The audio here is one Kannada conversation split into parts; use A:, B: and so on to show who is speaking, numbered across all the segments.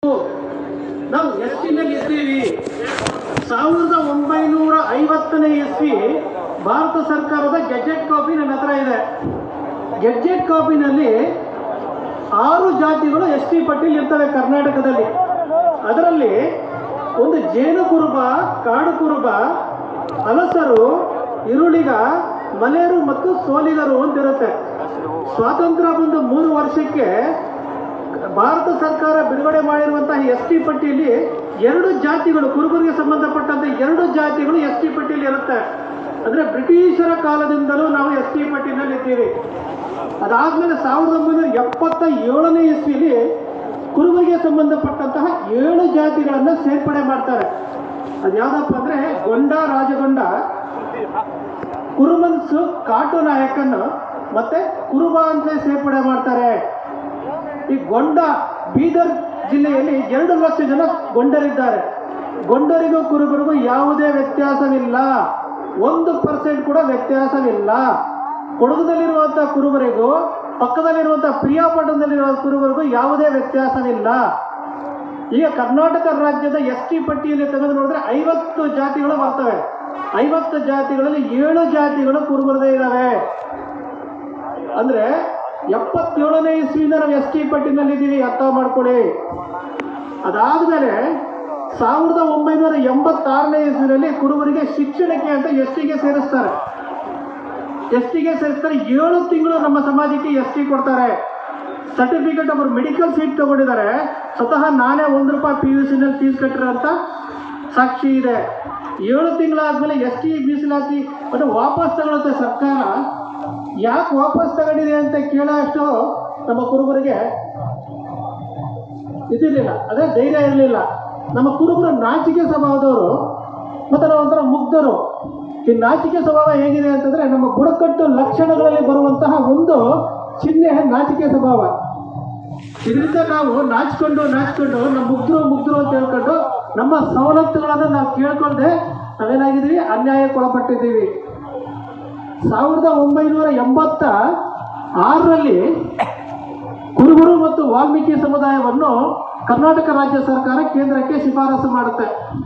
A: ನಾವು ಎಸ್ ಟಿನಲ್ಲಿ ಇದ್ದೀವಿ ಸಾವಿರದ ಒಂಬೈನೂರ ಐವತ್ತನೇ ಇಸ್ವಿ ಭಾರತ ಸರ್ಕಾರದ ಗೆಜೆಟ್ ಕಾಪಿ ನನ್ನ ಹತ್ರ ಇದೆ ಗೆಜೆಟ್ ಕಾಪಿನಲ್ಲಿ ಆರು ಜಾತಿಗಳು ಎಸ್ ಟಿ ಪಟ್ಟಿಯಲ್ಲಿ ಇರ್ತವೆ ಕರ್ನಾಟಕದಲ್ಲಿ ಅದರಲ್ಲಿ ಒಂದು ಜೇನು ಕುರುಬ ಕಾಡು ಕುರುಬ ಹಲಸರು ಇರುಳಿಗ ಮಲೆಯರು ಮತ್ತು ಸೋಲಿಗರು ಅಂತ ಇರುತ್ತೆ ಸ್ವಾತಂತ್ರ್ಯ ಬಂದು ಮೂರು ವರ್ಷಕ್ಕೆ ಭಾರತ ಸರ್ಕಾರ ಬಿಡುಗಡೆ ಮಾಡಿರುವಂತಹ ಎಸ್ ಟಿ ಪಟ್ಟಿಯಲ್ಲಿ ಎರಡು ಜಾತಿಗಳು ಕುರುಬರಿಗೆ ಸಂಬಂಧಪಟ್ಟಂತೆ ಎರಡು ಜಾತಿಗಳು ಎಸ್ ಟಿ ಪಟ್ಟಿಯಲ್ಲಿ ಇರುತ್ತೆ ಅಂದ್ರೆ ಬ್ರಿಟಿಷರ ಕಾಲದಿಂದಲೂ ನಾವು ಎಸ್ ಟಿ ಪಟ್ಟಿನಲ್ಲಿ ಇದ್ದೀವಿ ಅದಾದ್ಮೇಲೆ ಸಾವಿರದ ಒಂಬೈನೂರ ಎಪ್ಪತ್ತ ಏಳನೇ ಇಸ್ವಿಲಿ ಕುರುಬರಿಗೆ ಸಂಬಂಧಪಟ್ಟಂತಹ ಏಳು ಜಾತಿಗಳನ್ನ ಸೇರ್ಪಡೆ ಮಾಡ್ತಾರೆ ಅದ್ಯಾವ್ದಪ್ಪ ಅಂದ್ರೆ ಗೊಂಡ ರಾಜಗೊಂಡ ಕುರುಮನ್ಸು ಕಾಟು ನಾಯಕನ್ನು ಮತ್ತೆ ಕುರುಬ ಅಂತ ಸೇರ್ಪಡೆ ಮಾಡ್ತಾರೆ ಈ ಗೊಂಡ ಬೀದರ್ ಜಿಲ್ಲೆಯಲ್ಲಿ ಎರಡು ಲಕ್ಷ ಜನ ಗೊಂಡರಿದ್ದಾರೆ ಗೊಂಡರಿಗೂ ಕುರುಬರಿಗೂ ಯಾವುದೇ ವ್ಯತ್ಯಾಸವಿಲ್ಲ ಒಂದು ಪರ್ಸೆಂಟ್ ಕೂಡ ವ್ಯತ್ಯಾಸವಿಲ್ಲ ಕೊಡಗುದಲ್ಲಿರುವಂತಹ ಕುರುಬರಿಗೂ ಪಕ್ಕದಲ್ಲಿರುವಂತಹ ಪ್ರಿಯಾಪಟ್ಟಣದಲ್ಲಿರುವ ಕುರುಬರಿಗೂ ಯಾವುದೇ ವ್ಯತ್ಯಾಸವಿಲ್ಲ ಈಗ ಕರ್ನಾಟಕ ರಾಜ್ಯದ ಎಸ್ ಟಿ ಪಟ್ಟಿಯಲ್ಲಿ ತೆಗೆದು ನೋಡಿದ್ರೆ ಐವತ್ತು ಜಾತಿಗಳು ಬರ್ತವೆ ಐವತ್ತು ಜಾತಿಗಳಲ್ಲಿ ಏಳು ಜಾತಿಗಳು ಕುರುಬರದೇ ಇದ್ದಾವೆ ಅಂದ್ರೆ ಎಪ್ಪತ್ತೇಳನೇ ಇಸ್ವಿಯಿಂದ ನಾವು ಎಸ್ ಟಿ ಪಟ್ಟಿನಲ್ಲಿ ಇದ್ದೀವಿ ಅರ್ಥ ಮಾಡ್ಕೊಳ್ಳಿ ಅದಾದ್ಮೇಲೆ ಸಾವಿರದ ಒಂಬೈನೂರ ಎಂಬತ್ತಾರನೇ ಇಸ್ವಿನಲ್ಲಿ ಕುರುಬರಿಗೆ ಶಿಕ್ಷಣಕ್ಕೆ ಅಂತ ಎಸ್ ಟಿಗೆ ಸೇರಿಸ್ತಾರೆ ಎಸ್ ಟಿಗೆ ಸೇರಿಸ್ತಾರೆ ಏಳು ತಿಂಗಳು ನಮ್ಮ ಸಮಾಜಕ್ಕೆ ಎಸ್ ಟಿ ಕೊಡ್ತಾರೆ ಸರ್ಟಿಫಿಕೇಟ್ ಅವರು ಮೆಡಿಕಲ್ ಸೀಟ್ ತಗೊಂಡಿದ್ದಾರೆ ಸ್ವತಃ ನಾನೇ ಒಂದು ರೂಪಾಯಿ ಪಿ ಯು ಸಿನಲ್ಲಿ ಫೀಸ್ ಕಟ್ಟಿರೋಂಥ ಸಾಕ್ಷಿ ಇದೆ ಏಳು ತಿಂಗಳಾದ್ಮೇಲೆ ಎಸ್ ಟಿ ಮೀಸಲಾತಿ ಅದು ವಾಪಸ್ ತಗೊಳುತ್ತೆ ಸರ್ಕಾರ ಯಾಕೆ ವಾಪಸ್ ತಗೊಂಡಿದೆ ಅಂತ ಕೇಳೋ ಅಷ್ಟು ನಮ್ಮ ಕುರುಬರಿಗೆ ಇದಿರಲಿಲ್ಲ ಅದೇ ಧೈರ್ಯ ಇರಲಿಲ್ಲ ನಮ್ಮ ಕುರುಬರು ನಾಚಿಕೆ ಸ್ವಭಾವದವರು ಮತ್ತು ನಾವು ಒಂಥರ ಮುಗ್ಧರು ಈ ನಾಚಿಕೆ ಸ್ವಭಾವ ಹೇಗಿದೆ ಅಂತಂದ್ರೆ ನಮ್ಮ ಬುಡಕಟ್ಟು ಲಕ್ಷಣಗಳಲ್ಲಿ ಬರುವಂತಹ ಒಂದು ಚಿಹ್ನೆ ನಾಚಿಕೆ ಸ್ವಭಾವ ಇದರಿಂದ ನಾವು ನಾಚಿಕೊಂಡು ನಾಚಿಕೊಂಡು ನಮ್ಮ ಮುಗ್ಧರು ಮುಗ್ಧರು ಅಂತ ಹೇಳ್ಕೊಂಡು ನಮ್ಮ ಸವಲತ್ತುಗಳನ್ನು ನಾವು ಕೇಳ್ಕೊಳ್ದೆ ನಾವೇನಾಗಿದ್ದೀವಿ ಅನ್ಯಾಯಕ್ಕೆ ಒಳಪಟ್ಟಿದ್ದೀವಿ ಸಾವಿರದ ಒಂಬೈನೂರ ಎಂಬತ್ತ ಆರರಲ್ಲಿ ಕುರುಬರು ಮತ್ತು ವಾಲ್ಮೀಕಿ ಸಮುದಾಯವನ್ನು ಕರ್ನಾಟಕ ರಾಜ್ಯ ಸರ್ಕಾರ ಕೇಂದ್ರಕ್ಕೆ ಶಿಫಾರಸು ಮಾಡುತ್ತೆ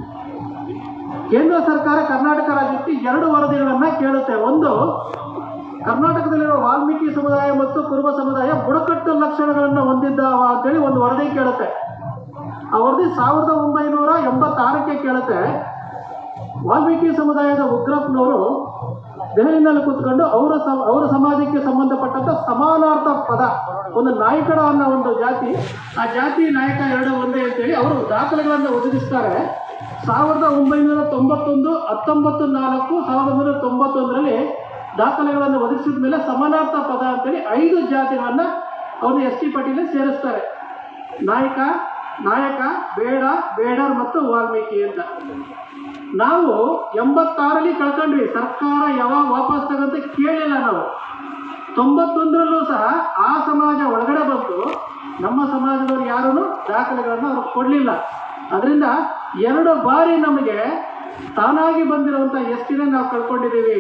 A: ಕೇಂದ್ರ ಸರ್ಕಾರ ಕರ್ನಾಟಕ ರಾಜ್ಯಕ್ಕೆ ಎರಡು ವರದಿಗಳನ್ನ ಕೇಳುತ್ತೆ ಒಂದು ಕರ್ನಾಟಕದಲ್ಲಿರುವ ವಾಲ್ಮೀಕಿ ಸಮುದಾಯ ಮತ್ತು ಕುರುಬ ಸಮುದಾಯ ಬುಡಕಟ್ಟು ಲಕ್ಷಣಗಳನ್ನು ಹೊಂದಿದ್ದಾವ ಅಂತೇಳಿ ಒಂದು ವರದಿ ಕೇಳುತ್ತೆ ಆ ವರದಿ ಸಾವಿರದ ಒಂಬೈನೂರ ಎಂಬತ್ತಾರಕ್ಕೆ ಕೇಳುತ್ತೆ ವಾಲ್ಮೀಕಿ ಸಮುದಾಯದ ಉಗ್ರಪ್ಪನವರು ದೆಹಲಿನಲ್ಲಿ ಕೂತ್ಕೊಂಡು ಅವರ ಸಮ ಅವರ ಸಮಾಜಕ್ಕೆ ಸಂಬಂಧಪಟ್ಟಂತ ಸಮಾನಾರ್ಥ ಪದ ಒಂದು ನಾಯಕಡ ಅನ್ನೋ ಒಂದು ಜಾತಿ ಆ ಜಾತಿ ನಾಯಕ ಎರಡು ಒಂದೇ ಅಂತೇಳಿ ಅವರು ದಾಖಲೆಗಳನ್ನು ಒದಗಿಸ್ತಾರೆ ಸಾವಿರದ ಒಂಬೈನೂರ ತೊಂಬತ್ತೊಂದು ಹತ್ತೊಂಬತ್ತು ನಾಲ್ಕು ಸಾವಿರದ ಒಂಬೈನೂರ ತೊಂಬತ್ತೊಂದರಲ್ಲಿ ದಾಖಲೆಗಳನ್ನು ಒದಗಿಸಿದ ಮೇಲೆ ಸಮಾನಾರ್ಥ ಪದ ಅಂತೇಳಿ ಐದು ಜಾತಿಗಳನ್ನ ಅವರು ಎಸ್ ಟಿ ಪಟ್ಟಿಯಲ್ಲಿ ಸೇರಿಸ್ತಾರೆ ನಾಯಕ ನಾಯಕ ಬೇಡ ಬೇಡರ್ ಮತ್ತು ವಾಲ್ಮೀಕಿ ಅಂತ ನಾವು ಎಂಬತ್ತಾರಲ್ಲಿ ಕಳ್ಕೊಂಡ್ವಿ ಸರ್ಕಾರ ಯಾವಾಗ ವಾಪಸ್ ತಗಂತ ಕೇಳಿಲ್ಲ ನಾವು ತೊಂಬತ್ತೊಂದರಲ್ಲೂ ಸಹ ಆ ಸಮಾಜ ಒಳಗಡೆ ಬಂತು ನಮ್ಮ ಸಮಾಜದವರು ಯಾರೂ ದಾಖಲೆಗಳನ್ನು ಅವ್ರು ಕೊಡಲಿಲ್ಲ ಅದರಿಂದ ಎರಡು ಬಾರಿ ನಮಗೆ ತಾನಾಗಿ ಬಂದಿರುವಂಥ ಎಷ್ಟಿನ ನಾವು ಕಳ್ಕೊಂಡಿದ್ದೀವಿ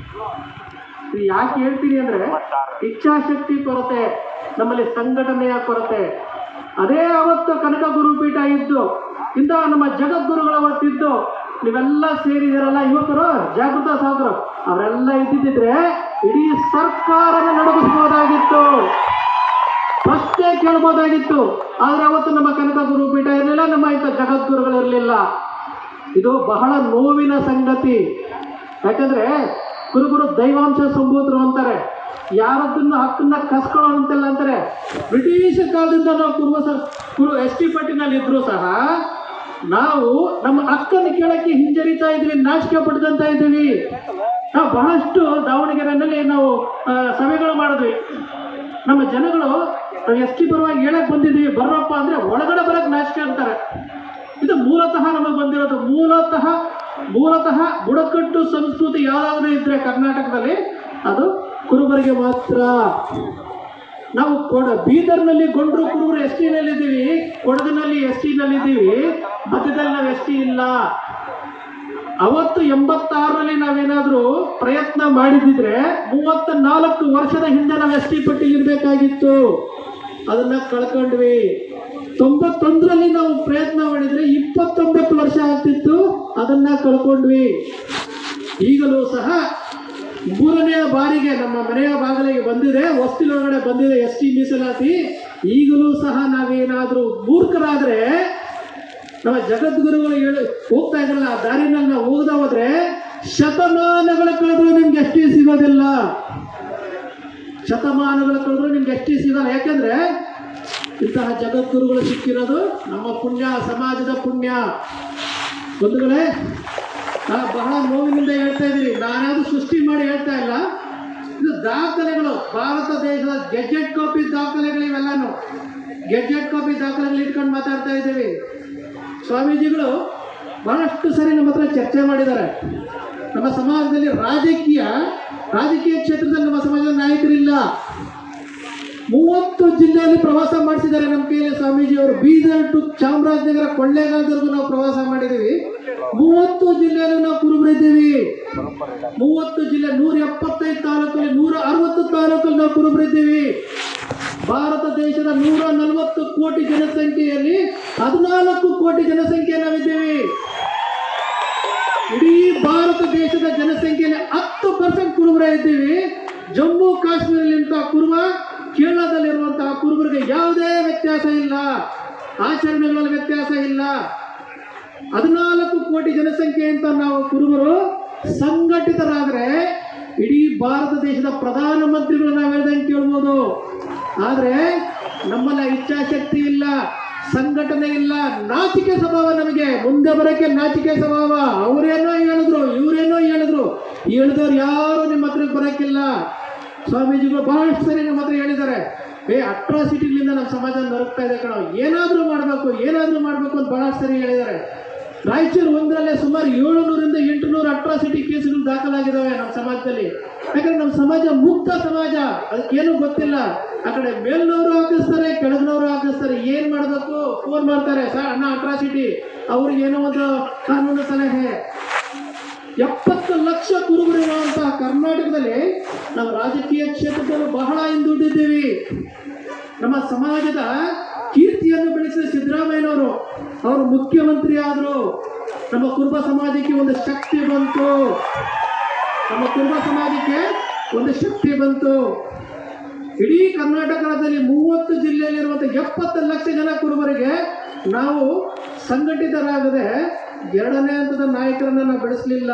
A: ಇದು ಯಾಕೆ ಹೇಳ್ತೀನಿ ಅಂದ್ರೆ ಇಚ್ಛಾಶಕ್ತಿ ಕೊರತೆ ನಮ್ಮಲ್ಲಿ ಸಂಘಟನೆಯ ಕೊರತೆ ಅದೇ ಅವತ್ತು ಕನಕ ಗುರುಪೀಠ ಇದ್ದು ಇಂಥ ನಮ್ಮ ಜಗದ್ಗುರುಗಳು ಅವತ್ತಿದ್ದು ನೀವೆಲ್ಲ ಸೇರಿದಿರಲ್ಲ ಯುವಕರು ಜಾಗೃತ ಸಾಧರು ಅವರೆಲ್ಲ ಇದ್ದಿದ್ದಿದ್ರೆ ಇಡೀ ಸರ್ಕಾರನ ನಡೆಸಬಹುದಾಗಿತ್ತು ಪ್ರಶ್ನೆ ಕೇಳ್ಬೋದಾಗಿತ್ತು ಆದ್ರೆ ಅವತ್ತು ನಮ್ಮ ಕನಕ ಗುರುಪೀಠ ಇರಲಿಲ್ಲ ನಮ್ಮ ಇಂಥ ಜಗದ್ಗುರುಗಳು ಇರಲಿಲ್ಲ ಇದು ಬಹಳ ನೋವಿನ ಸಂಗತಿ ಯಾಕಂದ್ರೆ ಕುರುಬರು ದೈವಾಂಶ ಸಂಭೂತರು ಅಂತಾರೆ ಯಾರದನ್ನ ಹಕ್ಕನ್ನ ಕಸ್ಕೊಳ್ಳೋ ಅಂತೆಲ್ಲ ಅಂತಾರೆ ಬ್ರಿಟಿಷ್ ಕಾಲದಿಂದ ನಾವು ಕುರುಬ ಸ ಕುರು ಎಸ್ ಟಿ ಪಟ್ಟಿನಲ್ಲಿ ಇದ್ರು ಸಹ ನಾವು ನಮ್ಮ ಹಕ್ಕನ್ನು ಕೇಳಕ್ಕೆ ಹಿಂಜರಿತಾ ಇದ್ವಿ ನಾಚಿಕೆ ಪಡ್ಕೊಂತ ಇದ್ದೀವಿ ನಾವು ಬಹಳಷ್ಟು ದಾವಣಗೆರೆಯಲ್ಲಿ ನಾವು ಆ, ಸಭೆಗಳು ಮಾಡಿದ್ವಿ ನಮ್ಮ ಜನಗಳು ನಾವು ಎಸ್ ಟಿ ಪರವಾಗಿ ಹೇಳಕ್ ಬಂದಿದ್ದೀವಿ ಬರ್ರಪ್ಪ ಅಂದ್ರೆ ಒಳಗಡೆ ಬರಕ್ ನಾಚಿಕೆ ಅಂತಾರೆ ಇದು ಮೂಲತಃ ನಮಗೆ ಬಂದಿರೋದು ಮೂಲತಃ ಮೂಲತಃ ಬುಡಕಟ್ಟು ಸಂಸ್ಕೃತಿ ಯಾವ್ದಾದ್ರು ಇದ್ರೆ ಕರ್ನಾಟಕದಲ್ಲಿ ಅದು ಕುರುಬರಿಗೆ ಮಾತ್ರ ನಾವು ಕೊಡ ಬೀದರ್ನಲ್ಲಿ ಗೊಂಡ್ರು ಕುರುಬರು ಎಸ್ ಟಿನಲ್ಲಿ ಇದ್ದೀವಿ ಕೊಡಗಿನಲ್ಲಿ ಎಸ್ ಟಿನಲ್ಲಿ ಇದ್ದೀವಿ ಮಧ್ಯದಲ್ಲಿ ನಾವು ಎಸ್ ಟಿ ಇಲ್ಲ ಅವತ್ತು ಎಂಬತ್ತಾರರಲ್ಲಿ ನಾವೇನಾದ್ರೂ ಪ್ರಯತ್ನ ಮಾಡಿದಿದ್ರೆ ಮೂವತ್ತ ನಾಲ್ಕು ವರ್ಷದ ಹಿಂದೆ ನಾವು ಎಸ್ ಟಿ ಪಟ್ಟಿಲಿ ಇರಬೇಕಾಗಿತ್ತು ಅದನ್ನ ಕಳ್ಕೊಂಡ್ವಿ ತೊಂಬತ್ತೊಂದರಲ್ಲಿ ನಾವು ಪ್ರಯತ್ನ ಮಾಡಿದ್ರೆ ಇಪ್ಪತ್ತೊಂಬತ್ತು ವರ್ಷ ಆಗ್ತಿತ್ತು ಅದನ್ನ ಕಳ್ಕೊಂಡ್ವಿ ಈಗಲೂ ಸಹ ಮೂರನೆಯ ಬಾರಿಗೆ ನಮ್ಮ ಮನೆಯ ಬಾಗಿಲಿಗೆ ಬಂದಿದೆ ಹೊಸ್ತಿಲೊಳಗಡೆ ಬಂದಿದೆ ಎಸ್ ಟಿ ಮೀಸಲಾತಿ ಈಗಲೂ ಸಹ ನಾವೇನಾದ್ರೂ ಮೂರ್ಖರಾದ್ರೆ ನಮ್ಮ ಜಗದ್ಗುರುಗಳು ಹೇಳಿ ಹೋಗ್ತಾ ಇದ್ರಲ್ಲ ಆ ದಾರಿನಲ್ಲಿ ನಾವು ಹೋಗದ ಹೋದ್ರೆ ಶತಮಾನಗಳ ಕಳೆದ್ರು ನಿಮ್ಗೆ ಎಸ್ ಟಿ ಸಿಗೋದಿಲ್ಲ ಶತಮಾನಗಳ ಕಳೆದ್ರು ನಿಮ್ಗೆ ಎಸ್ ಟಿ ಸಿಗಲ್ಲ ಯಾಕಂದ್ರೆ ಇಂತಹ ಜಗದ್ಗುರುಗಳು ಸಿಕ್ಕಿರೋದು ನಮ್ಮ ಪುಣ್ಯ ಸಮಾಜದ ಪುಣ್ಯ ಬಂಧುಗಳೇ ನಾವು ಬಹಳ ನೋವಿನಿಂದ ಹೇಳ್ತಾ ಇದ್ದೀವಿ ನಾನಾದ್ರೂ ಸೃಷ್ಟಿ ಮಾಡಿ ಹೇಳ್ತಾ ಇಲ್ಲ ಇದು ದಾಖಲೆಗಳು ಭಾರತ ದೇಶದ ಗೆಜೆಟ್ ಕಾಪಿ ದಾಖಲೆಗಳು ಇವೆಲ್ಲಾನು ಗೆಜೆಟ್ ಕಾಪಿ ದಾಖಲೆಗಳು ಇಟ್ಕೊಂಡು ಮಾತಾಡ್ತಾ ಇದ್ದೀವಿ ಸ್ವಾಮೀಜಿಗಳು ಬಹಳಷ್ಟು ಸರಿ ನಮ್ಮ ಹತ್ರ ಚರ್ಚೆ ಮಾಡಿದ್ದಾರೆ ನಮ್ಮ ಸಮಾಜದಲ್ಲಿ ರಾಜಕೀಯ ರಾಜಕೀಯ ಕ್ಷೇತ್ರದಲ್ಲಿ ನಮ್ಮ ಸಮಾಜದ ನಾಯಕರಿಲ್ಲ ಮೂವತ್ತು ಜಿಲ್ಲೆಯಲ್ಲಿ ಪ್ರವಾಸ ಮಾಡಿಸಿದ್ದಾರೆ ನಮ್ಮ ಕೈಯಲ್ಲಿ ಸ್ವಾಮೀಜಿ ಅವರು ಬೀದರ್ ಟು ಚಾಮರಾಜನಗರ ಕೊಳ್ಳೇಗಾಲದವರೆಗೂ ನಾವು ಪ್ರವಾಸ ಮಾಡಿದ್ದೀವಿ ಮೂವತ್ತು ಜಿಲ್ಲೆಯಲ್ಲೂ ನಾವು ಕುರುಬರಿದ್ದೀವಿ ಮೂವತ್ತು ಜಿಲ್ಲೆ ನೂರ ಎಪ್ಪತ್ತೈದು ತಾಲೂಕಲ್ಲಿ ನೂರ ಅರವತ್ತು ತಾಲೂಕಲ್ಲಿ ನಾವು ಕುರುಬರಿದ್ದೀವಿ ಭಾರತ ದೇಶದ ನೂರ ನಲವತ್ತು ಕೋಟಿ ಜನಸಂಖ್ಯೆಯಲ್ಲಿ ಹದಿನಾಲ್ಕು ಕೋಟಿ ಜನಸಂಖ್ಯೆ ನಾವಿದ್ದೀವಿ ಇಡೀ ಭಾರತ ದೇಶದ ಜನಸಂಖ್ಯೆಯಲ್ಲಿ ಹತ್ತು ಪರ್ಸೆಂಟ್ ಕುರುಬರ ಇದ್ದೀವಿ ಜಮ್ಮು ಕಾಶ್ಮೀರಲ್ಲಿಂತ ಕುರುಬ ಕೇರಳದಲ್ಲಿರುವಂತಹ ಕುರುಬರಿಗೆ ಯಾವುದೇ ವ್ಯತ್ಯಾಸ ಇಲ್ಲ ಆಚರಣೆಗಳಲ್ಲಿ ವ್ಯತ್ಯಾಸ ಇಲ್ಲ ಹದಿನಾಲ್ಕು ಕೋಟಿ ಜನಸಂಖ್ಯೆ ಅಂತ ನಾವು ಕುರುಬರು ಸಂಘಟಿತರಾದ್ರೆ ಇಡೀ ಭಾರತ ದೇಶದ ಪ್ರಧಾನಮಂತ್ರಿಗಳು ನಾವು ಹೇಳ್ದಂಗೆ ಕೇಳ್ಬೋದು ಆದ್ರೆ ನಮ್ಮಲ್ಲಿ ಇಚ್ಛಾಶಕ್ತಿ ಇಲ್ಲ ಸಂಘಟನೆ ಇಲ್ಲ ನಾಚಿಕೆ ಸ್ವಭಾವ ನಮಗೆ ಮುಂದೆ ಬರೋಕ್ಕೆ ನಾಚಿಕೆ ಸ್ವಭಾವ ಅವರೇನೋ ಹೇಳಿದ್ರು ಇವರೇನೋ ಹೇಳಿದ್ರು ಹೇಳಿದವ್ರು ಯಾರು ನಿಮ್ಮ ಹತ್ರಕ್ಕೆ ಬರೋಕ್ಕಿಲ್ಲ ಸ್ವಾಮೀಜಿಗಳು ಬಹಳಷ್ಟು ಸರಿ ನಮ್ಮ ಹತ್ರ ಹೇಳಿದ್ದಾರೆ ಏ ಅಟ್ರಾಸಿಟಿಗಳಿಂದ ನಮ್ಮ ಸಮಾಜ ನರಗ್ತಾ ಇದೆ ಕಣ ಏನಾದರೂ ಮಾಡಬೇಕು ಏನಾದರೂ ಮಾಡಬೇಕು ಅಂತ ಬಹಳಷ್ಟು ಸರಿ ಹೇಳಿದ್ದಾರೆ ರಾಯಚೂರು ಒಂದರಲ್ಲೇ ಸುಮಾರು ಏಳುನೂರಿಂದ ಎಂಟುನೂರು ಅಟ್ರಾಸಿಟಿ ಕೇಸುಗಳು ದಾಖಲಾಗಿದ್ದಾವೆ ನಮ್ಮ ಸಮಾಜದಲ್ಲಿ ಯಾಕಂದ್ರೆ ನಮ್ಮ ಸಮಾಜ ಮುಕ್ತ ಸಮಾಜ ಅದಕ್ಕೇನು ಗೊತ್ತಿಲ್ಲ ಆ ಕಡೆ ಮೇಲ್ನವರು ಹಾಕಿಸ್ತಾರೆ ಕೆಳಗಿನವರು ಹಾಕಿಸ್ತಾರೆ ಏನ್ ಮಾಡಬೇಕು ಫೋನ್ ಮಾಡ್ತಾರೆ ಸರ್ ಅಣ್ಣ ಅಟ್ರಾಸಿಟಿ ಅವ್ರಿಗೆ ಏನೋ ಒಂದು ಕಾನೂನು ಸಲಹೆ ಎಪ್ಪತ್ತು ಲಕ್ಷ ಕುರುಬರಿರುವಂತಹ ಕರ್ನಾಟಕದಲ್ಲಿ ನಾವು ರಾಜಕೀಯ ಕ್ಷೇತ್ರದಲ್ಲೂ ಬಹಳ ಹಿಂದುಳಿದಿದ್ದೀವಿ ನಮ್ಮ ಸಮಾಜದ ಕೀರ್ತಿಯನ್ನು ಬೆಳೆಸಿದ ಸಿದ್ದರಾಮಯ್ಯನವರು ಅವರು ಮುಖ್ಯಮಂತ್ರಿ ಆದರು ನಮ್ಮ ಕುರುಬ ಸಮಾಜಕ್ಕೆ ಒಂದು ಶಕ್ತಿ ಬಂತು ನಮ್ಮ ಕುರುಬ ಸಮಾಜಕ್ಕೆ ಒಂದು ಶಕ್ತಿ ಬಂತು ಇಡೀ ಕರ್ನಾಟಕ ರಾಜ್ಯದಲ್ಲಿ ಮೂವತ್ತು ಜಿಲ್ಲೆಯಲ್ಲಿರುವಂಥ ಎಪ್ಪತ್ತು ಲಕ್ಷ ಜನ ಕುರುಬರಿಗೆ ನಾವು ಸಂಘಟಿತರಾಗದೆ ಎರಡನೇ ಹಂತದ ನಾಯಕರನ್ನ ನಾವು ಬೆಳೆಸಲಿಲ್ಲ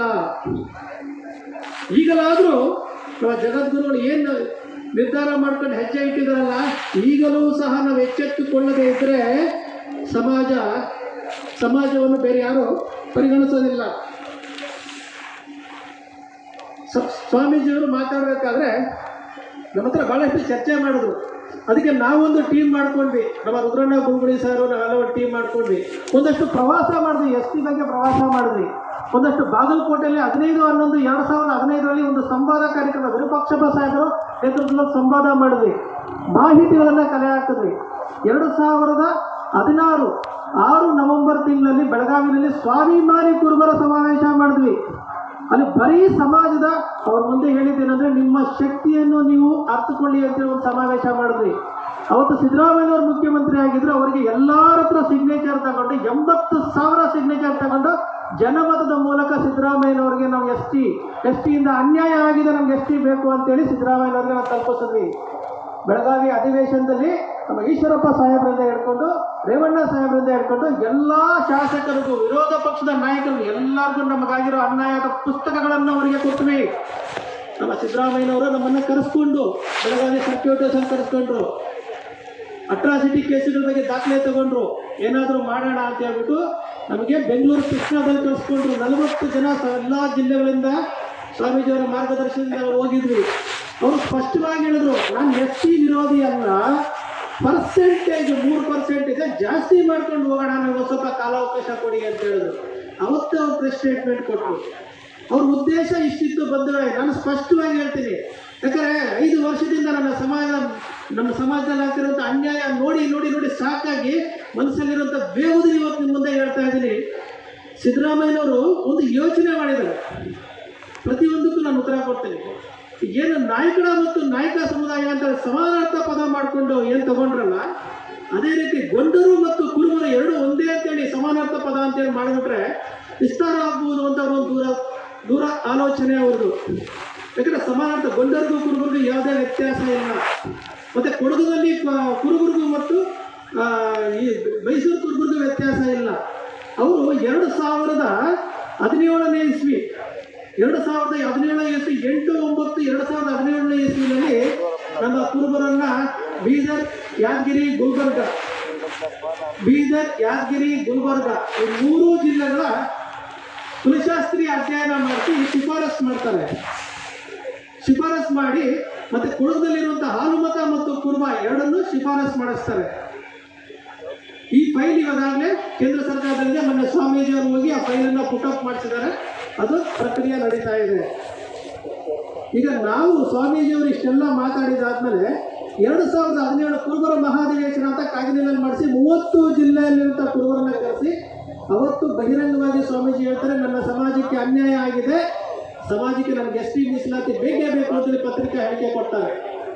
A: ಈಗಲಾದರೂ ನಮ್ಮ ಜಗದ್ಗುರುಗಳು ಏನು ನಿರ್ಧಾರ ಮಾಡ್ಕೊಂಡು ಹೆಜ್ಜೆ ಇಟ್ಟಿದಾರಲ್ಲ ಈಗಲೂ ಸಹ ನಾವು ಎಚ್ಚೆತ್ತುಕೊಳ್ಳದೆ ಇದ್ದರೆ ಸಮಾಜ ಸಮಾಜವನ್ನು ಬೇರೆ ಯಾರು ಪರಿಗಣಿಸೋದಿಲ್ಲ ಸ- ಸ್ವಾಮೀಜಿಯವರು ಮಾತಾಡಬೇಕಾದ್ರೆ ನಮ್ಮ ಹತ್ರ ಭಾಳಷ್ಟು ಚರ್ಚೆ ಮಾಡಿದ್ರು ಅದಕ್ಕೆ ನಾವೊಂದು ಟೀಮ್ ಮಾಡ್ಕೊಂಡ್ವಿ ನಮ್ಮ ರುದ್ರಣ್ಣ ಗುರುಗುಳಿ ಸರ್ ನಾವೆಲ್ಲ ಒಂದು ಟೀಮ್ ಮಾಡ್ಕೊಂಡ್ವಿ ಒಂದಷ್ಟು ಪ್ರವಾಸ ಮಾಡಿದ್ವಿ ಎಸ್ ಟಿ ಬಗ್ಗೆ ಪ್ರವಾಸ ಮಾಡಿದ್ವಿ ಒಂದಷ್ಟು ಬಾಗಲಕೋಟೆಯಲ್ಲಿ ಹದಿನೈದು ಹನ್ನೊಂದು ಎರಡು ಸಾವಿರದ ಹದಿನೈದರಲ್ಲಿ ಒಂದು ಸಂವಾದ ಕಾರ್ಯಕ್ರಮ ವಿರೂಪಾಕ್ಷಪ್ಪ ಸಾಹೇಬರು ನೇತೃತ್ವದಲ್ಲಿ ಸಂವಾದ ಮಾಡಿದ್ವಿ ಮಾಹಿತಿಗಳನ್ನು ಕಲೆ ಹಾಕಿದ್ವಿ ಎರಡು ಸಾವಿರದ ಹದಿನಾರು ಆರು ನವೆಂಬರ್ ತಿಂಗಳಲ್ಲಿ ಬೆಳಗಾವಿನಲ್ಲಿ ಸ್ವಾಭಿಮಾನಿ ಕುರುಬರ ಸಮಾವೇಶ ಮಾಡಿದ್ವಿ ಅಲ್ಲಿ ಬರೀ ಸಮಾಜದ ಅವ್ರ ಮುಂದೆ ಹೇಳಿದ್ದೇನೆಂದ್ರೆ ನಿಮ್ಮ ಶಕ್ತಿಯನ್ನು ನೀವು ಅರ್ಥಕೊಳ್ಳಿ ಅಂತೇಳಿ ಒಂದು ಸಮಾವೇಶ ಮಾಡಿದ್ವಿ ಅವತ್ತು ಸಿದ್ದರಾಮಯ್ಯನವರು ಮುಖ್ಯಮಂತ್ರಿ ಆಗಿದ್ರು ಅವರಿಗೆ ಎಲ್ಲರ ಹತ್ರ ಸಿಗ್ನೇಚರ್ ತಗೊಂಡು ಎಂಬತ್ತು ಸಾವಿರ ಸಿಗ್ನೇಚರ್ ತಗೊಂಡು ಜನಮತದ ಮೂಲಕ ಸಿದ್ದರಾಮಯ್ಯನವರಿಗೆ ನಾವು ಎಸ್ ಟಿ ಎಸ್ ಟಿಯಿಂದ ಅನ್ಯಾಯ ಆಗಿದೆ ನಮ್ಗೆ ಎಸ್ ಟಿ ಬೇಕು ಅಂತೇಳಿ ಸಿದ್ದರಾಮಯ್ಯನವ್ರಿಗೆ ನಾವು ತಲುಪಿಸಿದ್ವಿ ಬೆಳಗಾವಿ ಅಧಿವೇಶನದಲ್ಲಿ ನಮ್ಮ ಈಶ್ವರಪ್ಪ ಸಾಹೇಬರಿಂದ ಹಿಡ್ಕೊಂಡು ರೇವಣ್ಣ ಸಾಹೇಬರಿಂದ ಹಿಡ್ಕೊಂಡು ಎಲ್ಲ ಶಾಸಕರಿಗೂ ವಿರೋಧ ಪಕ್ಷದ ನಾಯಕರು ಎಲ್ಲರಿಗೂ ನಮಗಾಗಿರೋ ಅನ್ಯಾಯದ ಪುಸ್ತಕಗಳನ್ನು ಅವರಿಗೆ ಕೊಟ್ವಿ ನಮ್ಮ ಸಿದ್ದರಾಮಯ್ಯನವರು ನಮ್ಮನ್ನು ಕರೆಸ್ಕೊಂಡು ಬೆಳಗಾವಿ ಸರ್ಕ್ಯೂಟೇಷನ್ ಕರೆಸ್ಕೊಂಡ್ರು ಅಟ್ರಾಸಿಟಿ ಕೇಸುಗಳ ಬಗ್ಗೆ ದಾಖಲೆ ತಗೊಂಡ್ರು ಏನಾದರೂ ಮಾಡೋಣ ಅಂತ ಹೇಳ್ಬಿಟ್ಟು ನಮಗೆ ಬೆಂಗಳೂರು ಕೃಷ್ಣದಲ್ಲಿ ಕಳಿಸ್ಕೊಂಡ್ರು ನಲವತ್ತು ಜನ ಸ- ಎಲ್ಲ ಜಿಲ್ಲೆಗಳಿಂದ ಸ್ವಾಮೀಜಿಯವರ ಮಾರ್ಗದರ್ಶನದಿಂದ ನಾವು ಹೋಗಿದ್ವಿ ಅವರು ಸ್ಪಷ್ಟವಾಗಿ ಹೇಳಿದ್ರು ನಾನು ಎಸ್ ಟಿ ವಿರೋಧಿ ಅಲ್ಲ ಪರ್ಸೆಂಟೇಜ್ ಮೂರು ಪರ್ಸೆಂಟ್ ಇದೆ ಜಾಸ್ತಿ ಮಾಡ್ಕೊಂಡು ಹೋಗೋಣ ನನಗೆ ಸ್ವಲ್ಪ ಕಾಲಾವಕಾಶ ಕೊಡಿ ಅಂತ ಹೇಳಿದ್ರು ಅವತ್ತೇ ಅವ್ರು ಪ್ರೆಸ್ ಸ್ಟೇಟ್ಮೆಂಟ್ ಕೊಟ್ಟರು ಅವ್ರ ಉದ್ದೇಶ ಇಷ್ಟಿತ್ತು ಬಂದರೆ ನಾನು ಸ್ಪಷ್ಟವಾಗಿ ಹೇಳ್ತೀನಿ ಯಾಕಂದ್ರೆ ಐದು ವರ್ಷದಿಂದ ನನ್ನ ಸಮಾಜ ನಮ್ಮ ಸಮಾಜದಲ್ಲಿ ಆಗ್ತಿರುವಂಥ ಅನ್ಯಾಯ ನೋಡಿ ನೋಡಿ ನೋಡಿ ಸಾಕಾಗಿ ಮನಸ್ಸಲ್ಲಿರುವಂಥ ಬೇವುದಿನ ಇವತ್ತು ನಿಮ್ಮ ಮುಂದೆ ಹೇಳ್ತಾ ಇದ್ದೀನಿ ಸಿದ್ದರಾಮಯ್ಯನವರು ಒಂದು ಯೋಚನೆ ಮಾಡಿದ್ದಾರೆ ಪ್ರತಿಯೊಂದಕ್ಕೂ ನಾನು ಉತ್ತರ ಕೊಡ್ತೀನಿ ಏನು ನಾಯಕರ ಮತ್ತು ನಾಯಕ ಸಮುದಾಯ ಅಂತ ಸಮಾನಾರ್ಥ ಪದ ಮಾಡಿಕೊಂಡು ಏನು ತಗೊಂಡ್ರಲ್ಲ ಅದೇ ರೀತಿ ಗೊಂಡರು ಮತ್ತು ಕುರುಬರು ಎರಡು ಒಂದೇ ಅಂತೇಳಿ ಸಮಾನಾರ್ಥ ಪದ ಅಂತೇಳಿ ಮಾಡಿಬಿಟ್ರೆ ವಿಸ್ತಾರ ಆಗ್ಬೋದು ಅಂತ ಒಂದು ದೂರ ದೂರ ಆಲೋಚನೆ ಅವ್ರದ್ದು ಯಾಕಂದ್ರೆ ಸಮಾನಾರ್ಥ ಗೊಂಡರಿಗೂ ಕುರುಬರಿಗೂ ಯಾವುದೇ ವ್ಯತ್ಯಾಸ ಇಲ್ಲ ಮತ್ತೆ ಕೊಡಗುದಲ್ಲಿ ಕ- ಕುರುಬರಿಗೂ ಮತ್ತು ಆ, ಈ ಮೈಸೂರು ಕುರುಬರಿಗೂ ವ್ಯತ್ಯಾಸ ಇಲ್ಲ ಅವರು ಎರಡು ಸಾವಿರದ ಹದಿನೇಳನೇ ಇಸ್ವಿ ಎರಡು ಸಾವಿರದ ಹದಿನೇಳನೇ ಇಸ್ವಿ ಎಂಟು ಒಂಬತ್ತು ಎರಡು ಸಾವಿರದ ಹದಿನೇಳನೇ ಇಸ್ವಿನಲ್ಲಿ ನಮ್ಮ ಕುರುಬರನ್ನ ಬೀದರ್ ಯಾದಗಿರಿ ಗುಲ್ಬರ್ಗ ಬೀದರ್ ಯಾದಗಿರಿ ಗುಲ್ಬರ್ಗ ಈ ಮೂರು ಜಿಲ್ಲೆಗಳ ಕುಲಶಾಸ್ತ್ರಿ ಅಧ್ಯಯನ ಮಾಡಿಸಿ ಶಿಫಾರಸ್ ಮಾಡ್ತಾರೆ ಶಿಫಾರಸ್ ಮಾಡಿ ಮತ್ತೆ ಕೊಡಗದಲ್ಲಿರುವಂತಹ ಹಾಲುಮತ ಮತ್ತು ಕುರ್ಮ ಎರಡನ್ನೂ ಶಿಫಾರಸ್ ಮಾಡಿಸ್ತಾರೆ ಈ ಫೈಲ್ ಇವಾಗಲೇ ಕೇಂದ್ರ ಸರ್ಕಾರದಿಂದ ಮೊನ್ನೆ ಸ್ವಾಮೀಜಿ ಅವರು ಹೋಗಿ ಆ ಫೈಲನ್ನು ಪುಟಪ್ ಮಾಡಿಸಿದ್ದಾರೆ ಅದು ಪ್ರಕ್ರಿಯೆ ನಡೀತಾ ಇದೆ ಈಗ ನಾವು ಸ್ವಾಮೀಜಿಯವರು ಇಷ್ಟೆಲ್ಲ ಮಾತಾಡಿದಾದ್ಮೇಲೆ ಎರಡು ಸಾವಿರದ ಹದಿನೇಳು ಕುರುಬರ ಮಹಾಧಿವೇಶನ ಅಂತ ಕಾಗಿನೆಲೆಯಲ್ಲಿ ಮಾಡಿಸಿ ಮೂವತ್ತು ಜಿಲ್ಲೆಯಲ್ಲಿರುವಂಥ ಕುರುಬರನ್ನ ಕರೆಸಿ ಅವತ್ತು ಬಹಿರಂಗವಾಗಿ ಸ್ವಾಮೀಜಿ ಹೇಳ್ತಾರೆ ನನ್ನ ಸಮಾಜಕ್ಕೆ ಅನ್ಯಾಯ ಆಗಿದೆ ಸಮಾಜಕ್ಕೆ ನನಗೆ ಎಸ್ ಟಿ ಮೀಸಲಾತಿ ಬೇಕೇ ಬೇಕು ಅಂತೇಳಿ ಪತ್ರಿಕೆ ಹೇಳಿಕೆ ಕೊಡ್ತಾರೆ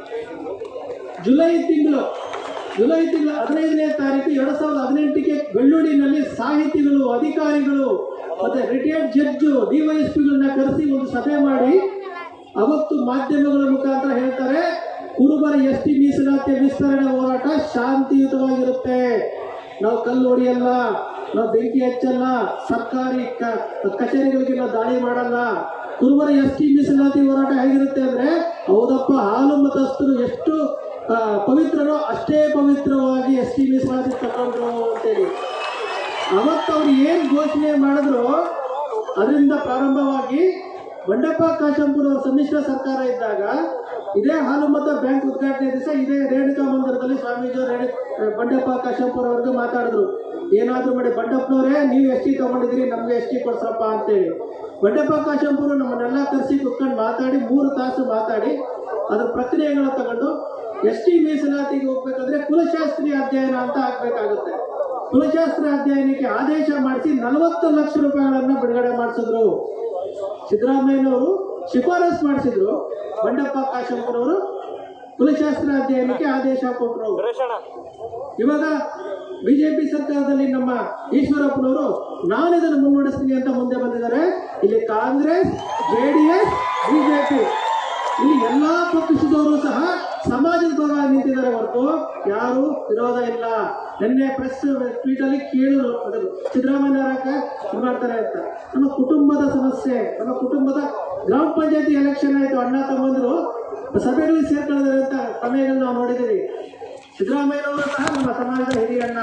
A: ಜುಲೈ ತಿಂಗಳು ಜುಲೈ ತಿಂಗಳು ಹದಿನೈದನೇ ತಾರೀಕು ಎರಡು ಸಾವಿರದ ಹದಿನೆಂಟಕ್ಕೆ ಬೆಳ್ಳೂರಿನಲ್ಲಿ ಸಾಹಿತಿಗಳು ಅಧಿಕಾರಿಗಳು ಮತ್ತೆ ರಿಟೈರ್ಡ್ ಜಡ್ಜು ಡಿವೈಎಸ್ಪಿಗಳನ್ನ ಕರೆಸಿ ಒಂದು ಸಭೆ ಮಾಡಿ ಅವತ್ತು ಮಾಧ್ಯಮಗಳ ಮುಖಾಂತರ ಹೇಳ್ತಾರೆ ಕುರುಬರ ಎಸ್ ಟಿ ಮೀಸಲಾತಿ ವಿಸ್ತರಣೆ ಹೋರಾಟ ಶಾಂತಿಯುತವಾಗಿರುತ್ತೆ ನಾವು ಕಲ್ಲು ಹೊಡೆಯಲ್ಲ ನಾವು ಬೆಂಕಿ ಹಚ್ಚಲ್ಲ ಸರ್ಕಾರಿ ಕ- ಕಚೇರಿಗಳಿಗೆ ನಾವು ದಾಳಿ ಮಾಡಲ್ಲ ಕುರುಬರ ಎಸ್ ಟಿ ಮೀಸಲಾತಿ ಹೋರಾಟ ಹೇಗಿರುತ್ತೆ ಅಂದ್ರೆ ಹೌದಪ್ಪ ಹಾಲು ಮತಸ್ಥರು ಎಷ್ಟು ಆ, ಪವಿತ್ರರೋ ಅಷ್ಟೇ ಪವಿತ್ರವಾಗಿ ಎಸ್ ಟಿ ಮೀಸಲಾತಿ ತಗೊಂಡ್ರು ಅಂತೇಳಿ ಅವತ್ತು ಅವ್ರು ಏನು ಘೋಷಣೆ ಮಾಡಿದ್ರು ಅದರಿಂದ ಪ್ರಾರಂಭವಾಗಿ ಬಂಡಪ್ಪ ಕಾಶಂಪುರ ಅವರ ಸಮ್ಮಿಶ್ರ ಸರ್ಕಾರ ಇದ್ದಾಗ ಇದೇ ಹಾಲು ಮತ ಬ್ಯಾಂಕ್ ಉದ್ಘಾಟನೆ ದಿವಸ ಇದೇ ರೇಣುಕಾ ಮಂದಿರದಲ್ಲಿ ಸ್ವಾಮೀಜಿ ಅವರು ರೇಣು ಬಂಡಪ್ಪ ಕಾಶಂಪುರ ಅವ್ರಿಗೆ ಮಾತಾಡಿದ್ರು ಏನಾದರೂ ಮಾಡಿ ಬಂಡಪ್ಪನವರೇ ನೀವು ಎಸ್ ಟಿ ತಗೊಂಡಿದ್ದೀರಿ ನಮಗೆ ಎಸ್ ಟಿ ಕೊಡ್ಸಪ್ಪ ಅಂತೇಳಿ ಬಂಡಪ್ಪ ಕಾಶಂಪುರ ನಮ್ಮನ್ನೆಲ್ಲ ಕರೆಸಿ ಕುತ್ಕೊಂಡು ಮಾತಾಡಿ ಮೂರು ತಾಸು ಮಾತಾಡಿ ಅದ್ರ ಪ್ರಕ್ರಿಯೆಗಳನ್ನ ತಗೊಂಡು ಎಸ್ ಟಿ ಮೀಸಲಾತಿಗೆ ಹೋಗ್ಬೇಕಂದ್ರೆ ಕುಲಶಾಸ್ತ್ರಿ ಅಧ್ಯಯನ ಅಂತ ಆಗ್ಬೇಕಾಗುತ್ತೆ ಕುಲಶಾಸ್ತ್ರ ಅಧ್ಯಯನಕ್ಕೆ ಆದೇಶ ಮಾಡಿಸಿ ನಲವತ್ತು ಲಕ್ಷ ರೂಪಾಯಿಗಳನ್ನ ಬಿಡುಗಡೆ ಮಾಡಿಸಿದ್ರು ಸಿದ್ದರಾಮಯ್ಯನವರು ಶಿಫಾರಸ್ ಮಾಡಿಸಿದ್ರು ಬಂಡಪ್ಪ ಕಾಶಂಪುರವರು ಕುಲಶಾಸ್ತ್ರ ಅಧ್ಯಯನಕ್ಕೆ ಆದೇಶ ಕೊಟ್ಟರು ಇವಾಗ ಬಿಜೆಪಿ ಸರ್ಕಾರದಲ್ಲಿ ನಮ್ಮ ಈಶ್ವರಪ್ಪನವರು ನಾನು ಇದನ್ನು ಮುನ್ನಡೆಸ್ತೀನಿ ಅಂತ ಮುಂದೆ ಬಂದಿದ್ದಾರೆ ಇಲ್ಲಿ Congress J D S BJP ಇಲ್ಲಿ ಎಲ್ಲಾ ಪಕ್ಷದವರು ಸಹ ಸಮಾಜದ ಪರವಾಗಿ ನಿಂತಿದ್ದಾರೆ ಹೊರತು ಯಾರು ವಿರೋಧ ಇಲ್ಲ ನಿನ್ನೆ ಪ್ರೆಸ್ ಟ್ವೀಟ್ ಅಲ್ಲಿ ಕೇಳಿದ್ರು ಅದು ಸಿದ್ದರಾಮಯ್ಯ ಯಾಕೆ ಇದು ಮಾಡ್ತಾರೆ ಅಂತ ನಮ್ಮ ಕುಟುಂಬದ ಸಮಸ್ಯೆ ನಮ್ಮ ಕುಟುಂಬದ ಗ್ರಾಮ ಪಂಚಾಯತಿ ಎಲೆಕ್ಷನ್ ಆಯ್ತು ಅಣ್ಣ ತಮ್ಮಂದ್ರು ಸಭೆಗಳಿಗೆ ಸೇರ್ಕೊಂಡಿದ್ದಾರೆ ಅಂತ ಸಮಯದಲ್ಲಿ ನಾವು ನೋಡಿದ್ದೀವಿ ಸಿದ್ದರಾಮಯ್ಯನವರು ಸಹ ನಮ್ಮ ಸಮಾಜದ ಹಿರಿಯಣ್ಣ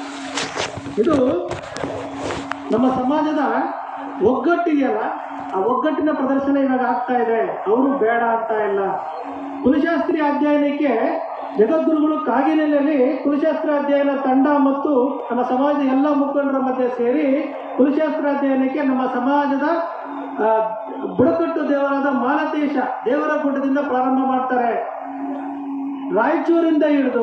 A: ಇದು ನಮ್ಮ ಸಮಾಜದ ಒಗ್ಗಟ್ಟಿದೆಯಲ್ಲ ಆ ಒಗ್ಗಟ್ಟಿನ ಪ್ರದರ್ಶನ ಇವಾಗ ಆಗ್ತಾ ಇದೆ ಅವರು ಬೇಡ ಅಂತ ಇಲ್ಲ ಕುಲಶಾಸ್ತ್ರಿ ಅಧ್ಯಯನಕ್ಕೆ ಜಗದ್ಗುರುಗಳು ಕಾಗಿನೆಲೆಯಲ್ಲಿ ಕುಲಶಾಸ್ತ್ರ ಅಧ್ಯಯನ ತಂಡ ಮತ್ತು ನಮ್ಮ ಸಮಾಜದ ಎಲ್ಲ ಮುಖಂಡರ ಮಧ್ಯೆ ಸೇರಿ ಕುಲಶಾಸ್ತ್ರ ಅಧ್ಯಯನಕ್ಕೆ ನಮ್ಮ ಸಮಾಜದ ಆ, ಬುಡಕಟ್ಟು ದೇವರಾದ ಮಾಲತೇಶ ದೇವರ ಗುಡ್ಡದಿಂದ ಪ್ರಾರಂಭ ಮಾಡ್ತಾರೆ ರಾಯಚೂರಿಂದ ಹಿಡಿದು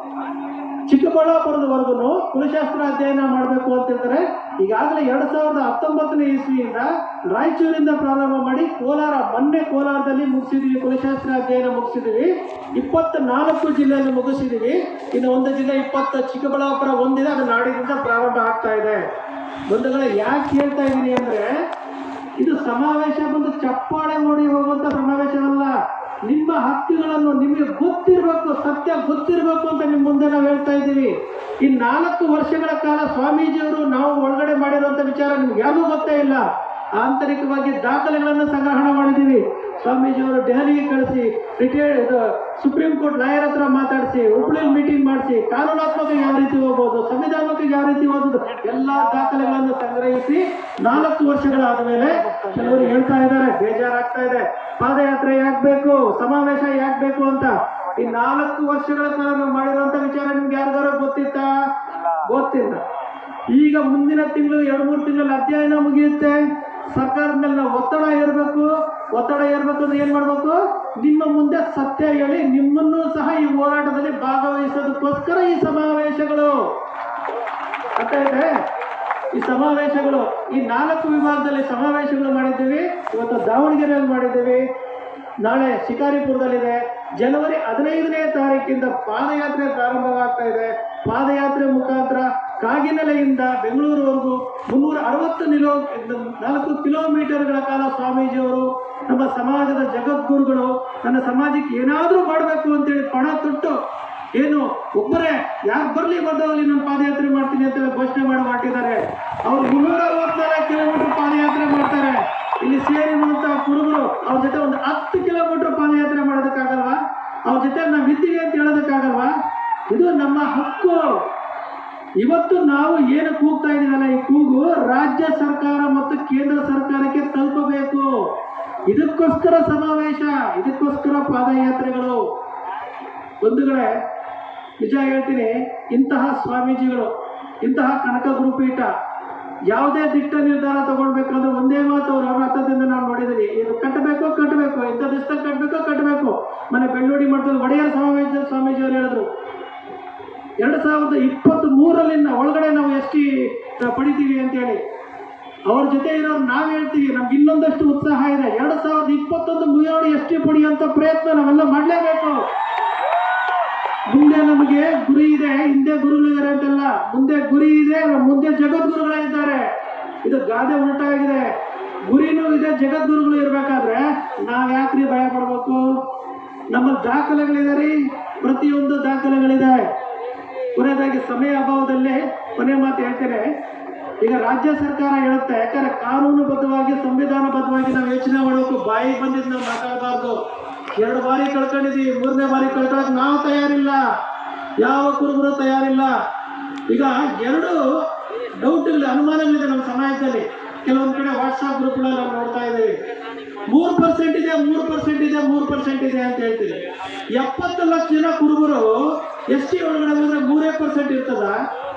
A: ಚಿಕ್ಕಬಳ್ಳಾಪುರದವರೆಗೂ ಕುಲಶಾಸ್ತ್ರ ಅಧ್ಯಯನ ಮಾಡಬೇಕು ಅಂತ ಹೇಳ್ತಾರೆ ಈಗಾಗಲೇ ಎರಡ್ ಸಾವಿರದ ಹತ್ತೊಂಬತ್ತನೇ ಇಸ್ವಿಯಿಂದ ರಾಯಚೂರಿಂದ ಪ್ರಾರಂಭ ಮಾಡಿ ಕೋಲಾರ ಮೊನ್ನೆ ಕೋಲಾರದಲ್ಲಿ ಮುಗಿಸಿದೀವಿ ಕುಲಶಾಸ್ತ್ರ ಅಧ್ಯಯನ ಮುಗಿಸಿದೀವಿ ಇಪ್ಪತ್ತ ನಾಲ್ಕು ಜಿಲ್ಲೆಯನ್ನು ಮುಗಿಸಿದೀವಿ ಇನ್ನು ಒಂದು ಜಿಲ್ಲೆ ಇಪ್ಪತ್ತು ಚಿಕ್ಕಬಳ್ಳಾಪುರ ಒಂದಿದೆ ಅದು ನಾಡಿನಿಂದ ಪ್ರಾರಂಭ ಆಗ್ತಾ ಇದೆ ಬಂಧುಗಳೇ ಯಾಕೆ ಹೇಳ್ತಾ ಇದ್ದೀನಿ ಅಂದ್ರೆ ಇದು ಸಮಾವೇಶ ಬಂದು ಚಪ್ಪಾಳೆ ಓಡಿ ಹೋಗುವಂತ ಸಮಾವೇಶವಲ್ಲ ನಿಮ್ಮ ಹಕ್ಕುಗಳನ್ನು ನಿಮಗೆ ಗೊತ್ತಿರಬೇಕು ಸತ್ಯ ಗೊತ್ತಿರಬೇಕು ಅಂತ ನಿಮ್ಮ ಮುಂದೆ ನಾವು ಹೇಳ್ತಾ ಇದ್ದೀವಿ ಈ ನಾಲ್ಕು ವರ್ಷಗಳ ಕಾಲ ಸ್ವಾಮೀಜಿಯವರು ನಾವು ಒಳಗಡೆ ಮಾಡಿರುವಂತ ವಿಚಾರ ನಿಮ್ಗೆ ಯಾರಿಗೂ ಗೊತ್ತೇ ಇಲ್ಲ ಆಂತರಿಕವಾಗಿ ದಾಖಲೆಗಳನ್ನು ಸಂಗ್ರಹಣ ಮಾಡಿದ್ದೀವಿ ಸ್ವಾಮೀಜಿಯವರು ದೆಹಲಿಗೆ ಕಳಿಸಿ ರಿಟೈರ್ಡ್ ಇದು ಸುಪ್ರೀಂ ಕೋರ್ಟ್ ಲಾಯರ್ ಹತ್ರ ಮಾತಾಡಿಸಿ ಹುಬ್ಳಿಯಲ್ಲಿ ಮೀಟಿಂಗ್ ಮಾಡಿಸಿ ಕಾನೂನಾತ್ಮಕ ಯಾವ ರೀತಿ ಹೋಗ್ಬೋದು ಸಂವಿಧಾನಾತ್ಮಕ ಯಾವ ರೀತಿ ಓದೋದು ಎಲ್ಲ ದಾಖಲೆಗಳನ್ನು ಸಂಗ್ರಹಿಸಿ ನಾಲ್ಕು ವರ್ಷಗಳಾದ ಮೇಲೆ ಕೆಲವರು ಹೇಳ್ತಾ ಇದ್ದಾರೆ ಬೇಜಾರಾಗ್ತಾ ಇದೆ ಪಾದಯಾತ್ರೆ ಯಾಕೆ ಬೇಕು ಸಮಾವೇಶ ಯಾಕೆ ಬೇಕು ಅಂತ ಈ ನಾಲ್ಕು ವರ್ಷಗಳ ಕಾಲ ನಾವು ಮಾಡಿರುವಂತ ವಿಚಾರ ನಿಮ್ಗೆ ಯಾರಿಗಾರು ಗೊತ್ತಿತ್ತಾ ಗೊತ್ತಿಲ್ಲ ಈಗ ಮುಂದಿನ ತಿಂಗಳು ಎರಡು ಮೂರು ತಿಂಗಳಲ್ಲಿ ಅಧ್ಯಯನ ಮುಗಿಯುತ್ತೆ ಸರ್ಕಾರದ ಮೇಲೆ ನಾವು ಒತ್ತಡ ಏರ್ಬೇಕು ಒತ್ತಡ ಏರ್ಬೇಕು ಅಂದ್ರೆ ಏನ್ ಮಾಡ್ಬೇಕು ನಿಮ್ಮ ಮುಂದೆ ಸತ್ಯ ಹೇಳಿ ನಿಮ್ಮನ್ನು ಸಹ ಈ ಹೋರಾಟದಲ್ಲಿ ಭಾಗವಹಿಸೋದಕ್ಕೋಸ್ಕರ ಈ ಸಮಾವೇಶಗಳು ಅರ್ಥ ಇದೆ ಈ ಸಮಾವೇಶಗಳು ಈ ನಾಲ್ಕು ವಿಭಾಗದಲ್ಲಿ ಸಮಾವೇಶಗಳು ಮಾಡಿದ್ದೀವಿ ಇವತ್ತು ದಾವಣಗೆರೆಯಲ್ಲಿ ಮಾಡಿದ್ದೀವಿ ನಾಳೆ ಶಿಕಾರಿಪುರದಲ್ಲಿದೆ ಜನವರಿ ಹದಿನೈದನೇ ತಾರೀಕಿಂದ ಪಾದಯಾತ್ರೆ ಪ್ರಾರಂಭವಾಗ್ತಾ ಇದೆ ಪಾದಯಾತ್ರೆ ಮುಖಾಂತರ ಕಾಗಿನೆಲೆಯಿಂದ ಬೆಂಗಳೂರುವರೆಗೂ ಮುನ್ನೂರ ಅರವತ್ತು ನಿಲೋ ನಾಲ್ಕು ಕಿಲೋಮೀಟರ್ಗಳ ಕಾಲ ಸ್ವಾಮೀಜಿಯವರು ನಮ್ಮ ಸಮಾಜದ ಜಗದ್ಗುರುಗಳು ನನ್ನ ಸಮಾಜಕ್ಕೆ ಏನಾದರೂ ಮಾಡಬೇಕು ಅಂತೇಳಿ ಪಣ ತೊಟ್ಟು ಏನು ಒಬ್ಬರೇ ಯಾರು ಬರಲಿ ಬಂದವಲ್ಲಿ ನಾನು ಪಾದಯಾತ್ರೆ ಮಾಡ್ತೀನಿ ಅಂತ ಘೋಷಣೆ ಮಾಡಿ ಮಾಡಿದ್ದಾರೆ ಅವರು ಮುನ್ನೂರ ಅರವತ್ನಾಲ್ಕು ಕಿಲೋಮೀಟರ್ ಪಾದಯಾತ್ರೆ ಮಾಡ್ತಾರೆ ಇಲ್ಲಿ ಸೇರಿರುವಂತಹ ಕುರುಬರು ಅವ್ರ ಜೊತೆ ಒಂದು ಹತ್ತು ಕಿಲೋಮೀಟರ್ ಪಾದಯಾತ್ರೆ ಮಾಡೋದಕ್ಕಾಗಲ್ವಾ ಅವ್ರ ಜೊತೆ ನಾವು ಇದ್ದೀವಿ ಅಂತ ಹೇಳೋದಕ್ಕಾಗಲ್ವಾ ಇದು ನಮ್ಮ ಹಕ್ಕು ಇವತ್ತು ನಾವು ಏನು ಕೂಗ್ತಾ ಇದೀವಲ್ಲ ಈ ಕೂಗು ರಾಜ್ಯ ಸರ್ಕಾರ ಮತ್ತು ಕೇಂದ್ರ ಸರ್ಕಾರಕ್ಕೆ ತಲುಪಬೇಕು ಇದಕ್ಕೋಸ್ಕರ ಸಮಾವೇಶ ಇದಕ್ಕೋಸ್ಕರ ಪಾದಯಾತ್ರೆಗಳು ಬಂಧುಗಳೇ ನಿಜ ಹೇಳ್ತೀನಿ ಇಂತಹ ಸ್ವಾಮೀಜಿಗಳು ಇಂತಹ ಕನಕ ಗುರುಪೀಠ ಯಾವುದೇ ದಿಟ್ಟ ನಿರ್ಧಾರ ತಗೊಳ್ಬೇಕಂದ್ರೆ ಒಂದೇ ಮಾತು ಅವ್ರ ಹತ್ತದಿಂದ ನಾವು ನೋಡಿದ್ದೀವಿ ಇದು ಕಟ್ಟಬೇಕು ಕಟ್ಟಬೇಕು ಇಂಥ ದಿವಸದಲ್ಲಿ ಕಟ್ಟಬೇಕು ಕಟ್ಟಬೇಕು ಮನೆ ಬೆಳ್ಳೂಡಿ ಮಠದಲ್ಲಿ ಒಡೆಯರ್ ಸಮಾವೇಶ ಸ್ವಾಮೀಜಿಯವರು ಹೇಳಿದ್ರು ಎರಡು ಸಾವಿರದ ಇಪ್ಪತ್ತ್ ಮೂರಲ್ಲಿಂದ ಒಳಗಡೆ ನಾವು ಎಸ್ ಟಿ ಪಡಿತೀವಿ ಅಂತೇಳಿ ಅವ್ರ ಜೊತೆ ಇರೋರು ನಾವು ಹೇಳ್ತೀವಿ ನಮ್ಗೆ ಇನ್ನೊಂದಷ್ಟು ಉತ್ಸಾಹ ಇದೆ ಎರಡು ಸಾವಿರದ ಇಪ್ಪತ್ತೊಂದು ಮುಗಿಯೋಡಿ ಎಸ್ ಟಿ ಪಡೆಯುವಂಥ ಪ್ರಯತ್ನ ನಾವೆಲ್ಲ ಮಾಡಲೇಬೇಕು ಮುಂದೆ ನಮಗೆ ಗುರಿ ಇದೆ ಹಿಂದೆ ಗುರುಗಳಿದ್ದಾರೆ ಅಂತಲ್ಲ ಮುಂದೆ ಗುರಿ ಇದೆ ಮುಂದೆ ಜಗದ್ಗುರುಗಳೇ ಇದ್ದಾರೆ ಇದು ಗಾದೆ ಉಲ್ಟಾಗಿದೆ ಗುರಿನೂ ಇದೆ ಜಗದ್ಗುರುಗಳು ಇರಬೇಕಾದ್ರೆ ನಾವು ಯಾಕ್ರಿ ಭಯ ಪಡ್ಬೇಕು ನಮ್ಮ ದಾಖಲೆಗಳಿದೆ ರೀ ಪ್ರತಿಯೊಂದು ದಾಖಲೆಗಳಿದೆ ಕೊನೆಯದಾಗಿ ಸಮಯ ಅಭಾವದಲ್ಲಿ ಕೊನೆ ಮಾತು ಹೇಳ್ತೇನೆ ಈಗ ರಾಜ್ಯ ಸರ್ಕಾರ ಹೇಳುತ್ತೆ ಯಾಕಂದ್ರೆ ಕಾನೂನುಬದ್ಧವಾಗಿ ಸಂವಿಧಾನಬದ್ಧವಾಗಿ ನಾವು ಯೋಚನೆ ಮಾಡಬೇಕು ಬಾಯಿ ಬಂದಿದ್ದು ನಾವು ಮಾತಾಡಬಾರ್ದು ಎರಡು ಬಾರಿ ಕಳ್ಕೊಂಡಿದ್ದೀವಿ ಮೂರನೇ ಬಾರಿ ಕಳ್ಕೊಳಕ್ ನಾವು ತಯಾರಿಲ್ಲ ಯಾವ ಕುರುಬರು ತಯಾರಿಲ್ಲ ಈಗ ಎರಡು ಡೌಟ್ಗಳು ಅನುಮಾನಗಳಿದೆ ನಮ್ಮ ಸಮಾಜದಲ್ಲಿ ಕೆಲವೊಂದು ಕಡೆ ವಾಟ್ಸಾಪ್ ಗ್ರೂಪ್ಗಳಲ್ಲಿ ನಾವು ನೋಡ್ತಾ ಇದ್ದೀವಿ ಮೂರು ಪರ್ಸೆಂಟ್ ಇದೆ ಮೂರು ಪರ್ಸೆಂಟ್ ಇದೆ ಮೂರು ಪರ್ಸೆಂಟ್ ಇದೆ ಅಂತ ಹೇಳ್ತೀವಿ ಎಪ್ಪತ್ತು ಲಕ್ಷ ಜನ ಕುರುಬರು ಎಸ್ ಟಿ ಒಳಗಡೆ ಹೋದ್ರೆ ಮೂರೇ ಪರ್ಸೆಂಟ್ ಇರ್ತದ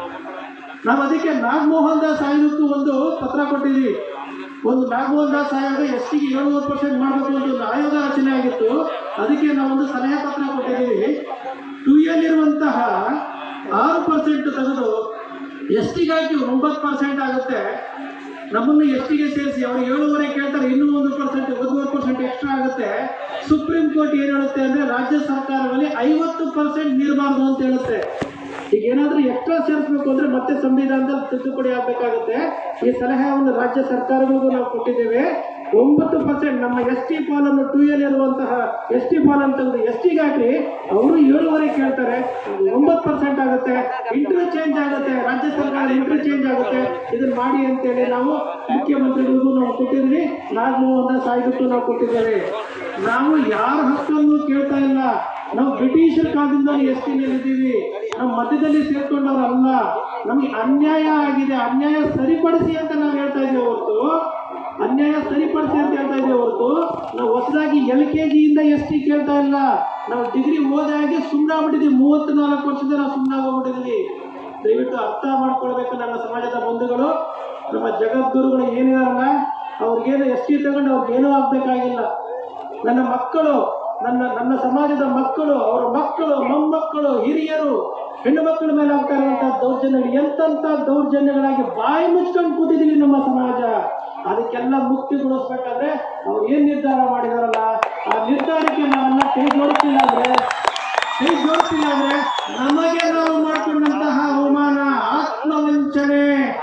A: ನಾವು ಅದಕ್ಕೆ ನಾಗಮೋಹನ್ ದಾಸ್ ಆಯೋಗಕ್ಕೂ ಒಂದು ಪತ್ರ ಕೊಟ್ಟಿದ್ದೀವಿ ಒಂದು ನಾಗಮೋಹನ್ ದಾಸ್ ಆಯೋಗ ಎಸ್ ಟಿಗೆ ಏಳುವರೆ ಪರ್ಸೆಂಟ್ ಮಾಡಬೇಕು ಅಂತ ಒಂದು ಆಯೋಗ ರಚನೆ ಆಗಿತ್ತು ಅದಕ್ಕೆ ನಾವೊಂದು ಸಲಹೆ ಪತ್ರ ಕೊಟ್ಟಿದ್ದೀವಿ ಟು ಇರುವಂತಹ ಆರು ಪರ್ಸೆಂಟ್ ತೆಗೆದು ಎಸ್ ಟಿಗಾಗಿ ಒಂಬತ್ತು ಪರ್ಸೆಂಟ್ ಆಗುತ್ತೆ ನಮ್ಮನ್ನು ಎಸ್ ಟಿಗೆ ಸೇರಿಸಿ ಅವರು ಏಳುವರೆ ಕೇಳ್ತಾರೆ ಇನ್ನೂ ಒಂದು ಪರ್ಸೆಂಟ್ ಒಂದೂವರೆ ಪರ್ಸೆಂಟ್ ಎಕ್ಸ್ಟ್ರಾ ಆಗುತ್ತೆ ಸುಪ್ರೀಂ ಕೋರ್ಟ್ ಏನು ಹೇಳುತ್ತೆ ಅಂದ್ರೆ ರಾಜ್ಯ ಸರ್ಕಾರದಲ್ಲಿ ಐವತ್ತು ಪರ್ಸೆಂಟ್ ನೀಡಬಾರ್ದು ಅಂತ ಹೇಳುತ್ತೆ ಈಗ ಏನಾದರೂ ಎಕ್ಸ್ಟ್ರಾ ಸೇರಿಸಬೇಕು ಅಂದ್ರೆ ಮತ್ತೆ ಸಂವಿಧಾನದಲ್ಲಿ ತಿದ್ದುಪಡಿ ಆಗಬೇಕಾಗುತ್ತೆ ಈ ಸಲಹೆಯನ್ನು ರಾಜ್ಯ ಸರ್ಕಾರಗಳಿಗೂ ನಾವು ಕೊಟ್ಟಿದ್ದೇವೆ ಒಂಬತ್ತು ಪರ್ಸೆಂಟ್ ನಮ್ಮ ಎಸ್ ಟಿ ಪಾಲನ್ನು ಟೂ ಎಲ್ ಇರುವಂತಹ ಎಸ್ ಟಿ ಪಾಲ್ ಅಂತಂದ್ರೆ ಎಸ್ ಟಿಗಾಗ್ಲಿ ಅವರು ಏಳುವರೆ ಕೇಳ್ತಾರೆ ಒಂಬತ್ತು ಪರ್ಸೆಂಟ್ ಆಗುತ್ತೆ ಇಂಟರ್ ಚೇಂಜ್ ಆಗುತ್ತೆ ರಾಜ್ಯ ಸರ್ಕಾರ ಇಂಟರ್ ಚೇಂಜ್ ಆಗುತ್ತೆ ಇದನ್ನ ಮಾಡಿ ಅಂತೇಳಿ ನಾವು ಮುಖ್ಯಮಂತ್ರಿಗಳಿಗೂ ನಾವು ಕೊಟ್ಟಿದ್ವಿ ನಾಗಮೋಹನ್ ದಾಸ್ ಆಯೋಗಕ್ಕೂ ನಾವು ಕೊಟ್ಟಿದ್ದೇವೆ ನಾವು ಯಾರ ಹಕ್ಕನ್ನು ಕೇಳ್ತಾ ಇಲ್ಲ ನಾವು ಬ್ರಿಟಿಷರ ಕಾಲದಿಂದ ಎಸ್ ಟಿನಲ್ಲಿದ್ದೀವಿ ನಾವು ಮಧ್ಯದಲ್ಲಿ ಸೇರ್ಕೊಂಡವರಲ್ಲ ನಮಗೆ ಅನ್ಯಾಯ ಆಗಿದೆ ಅನ್ಯಾಯ ಸರಿಪಡಿಸಿ ಅಂತ ನಾವು ಹೇಳ್ತಾ ಇದ್ದೀವಿ ಹೊರತು ಅನ್ಯಾಯ ಸರಿಪಡಿಸಿ ಅಂತ ಹೇಳ್ತಾ ಇದ್ದೀವಿ ಹೊರತು ನಾವು ಹೊಸದಾಗಿ ಎಲ್ ಕೆ ಜಿಯಿಂದ ಎಸ್ ಟಿ ಕೇಳ್ತಾ ಇಲ್ಲ ನಾವು ಡಿಗ್ರಿ ಓದಾಗಿ ಸುಮ್ಮನಾಗ್ಬಿಟ್ಟಿದ್ದೀವಿ ಮೂವತ್ತು ನಾಲ್ಕು ವರ್ಷದ ನಾವು ಸುಮ್ಮನಾಗೋಗ್ಬಿಟ್ಟಿದ್ದೀವಿ ದಯವಿಟ್ಟು ಅರ್ಥ ಮಾಡ್ಕೊಳ್ಬೇಕು ನನ್ನ ಸಮಾಜದ ಬಂಧುಗಳು ನಮ್ಮ ಜಗದ್ಗುರುಗಳು ಏನಿದಾರಲ್ಲ ಅವ್ರಿಗೇನು ಎಸ್ ಟಿ ತಗೊಂಡು ಅವ್ರಿಗೇನೂ ಆಗ್ಬೇಕಾಗಿಲ್ಲ ನನ್ನ ಮಕ್ಕಳು ನನ್ನ ನನ್ನ ಸಮಾಜದ ಮಕ್ಕಳು ಅವರ ಮಕ್ಕಳು ಮೊಮ್ಮಕ್ಕಳು ಹಿರಿಯರು ಹೆಣ್ಣು ಮಕ್ಕಳ ಮೇಲೆ ಆಗ್ತಾ ಇರುವಂತಹ ದೌರ್ಜನ್ಯಗಳು ಎಂತೆಂಥ ದೌರ್ಜನ್ಯಗಳಾಗಿ ಬಾಯಿ ಮುಚ್ಕೊಂಡು ಕೂತಿದ್ದೀವಿ ನಮ್ಮ ಸಮಾಜ ಅದಕ್ಕೆಲ್ಲ ಮುಕ್ತಿಗೊಳಿಸ್ಬೇಕಾದ್ರೆ ಅವ್ರು ಏನ್ ನಿರ್ಧಾರ ಮಾಡಿದಾರಲ್ಲ ಆ ನಿರ್ಧಾರಕ್ಕೆ ನಾವೆಲ್ಲ ಕೈ ಜೋಡಿಸಿಲ್ಲ ಅಂದ್ರೆ ಕೈ ಜೋಡಿಸಿಲ್ಲ ಅಂದ್ರೆ ನಮಗೆ ನಾವು ಮಾಡಿಕೊಂಡಂತಹ ಅವಮಾನ ಆತ್ಮವಂಚನೆ